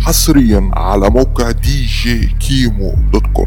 حصريا على موقع دي جي كيمو دوت كوم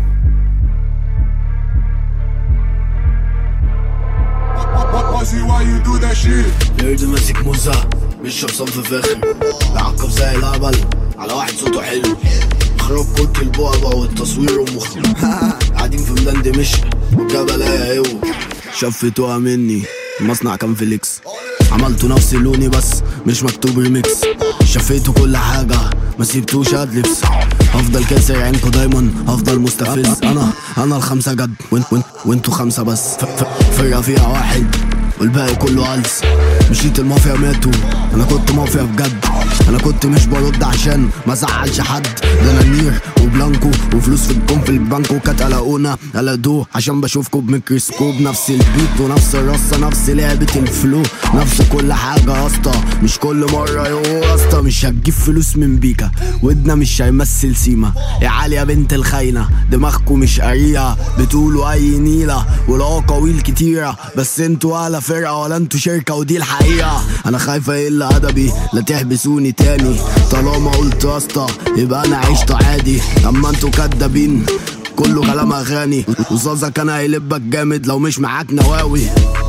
Pussy, why you do that shit? نيرد ماسك موزة بيشرب صنف فاخر بيعقب زي الهبل على واحد صوته حلو خراب كنت البعبع والتصوير ومخ قاعدين في ميدان دمشق والجبل هي هو شفتوها مني المصنع كان فيليكس عملتوا نفس لوني بس مش مكتوب ريميكس شفيتوا كل حاجة ما سيبتوش ادلبس هفضل كاسر عينكوا دايما هفضل مستفز انا انا الخمسة جد وانت وانت وانتوا خمسة بس ف- ف- فرقة فيها واحد والباقي كله هلس مشيت المافيا ماتوا انا كنت مافيا بجد انا كنت مش برد عشان ما ازعلش حد ده انا نير وبلانكو وفلوس في الكون في البنك وكانت قلقونا قلقوه عشان بشوفكوا بميكروسكوب نفس البيت ونفس الرصه نفس لعبه الفلو نفس كل حاجه يا اسطى مش كل مره يو يا اسطى مش هتجيب فلوس من بيكا ودنا مش هيمثل سيما يا عالي يا بنت الخاينه دماغكوا مش قريعه بتقولوا اي نيله والاقاويل كتيره بس انتوا ولا فرقه ولا انتوا شركه ودي الحقيقه انا خايفه اقل ادبي لا تحبسوني تاني طالما قلت يا اسطى يبقى انا عشت عادي اما انتوا كدابين كله كلام اغاني وزازا كان هيلبك جامد لو مش معاك نواوي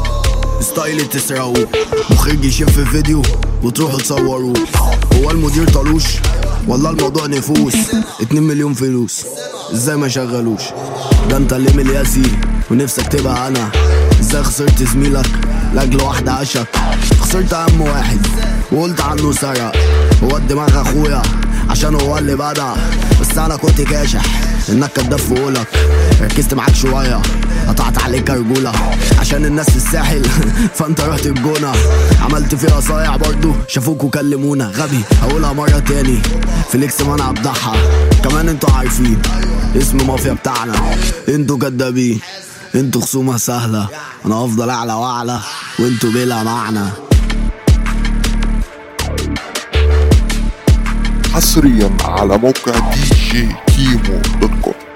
ستايل تسرقوا مخرج يشوف فيديو وتروحوا تصوروا هو المدير طالوش والله الموضوع نفوس اتنين مليون فلوس ازاي ما شغلوش ده انت اللي ملياسي ونفسك تبقى انا ازاي خسرت زميلك لاجل واحدة عشق خسرت اهم واحد وقلت عنه سرق هو الدماغ اخويا عشان هو اللي بدع بس انا كنت كاشح انك كداب في قولك ركزت معاك شويه قطعت عليك رجولة عشان الناس في الساحل فانت رحت الجونة عملت فيها صايع برضو شافوك وكلمونا غبي هقولها مرة تاني فليكس منع بضحى كمان انتوا عارفين اسم مافيا بتاعنا انتوا كدابين انتوا خصومة سهلة انا هفضل اعلى واعلى وانتوا بلا معنى حصريا على موقع دي جي كيمو دوت كوم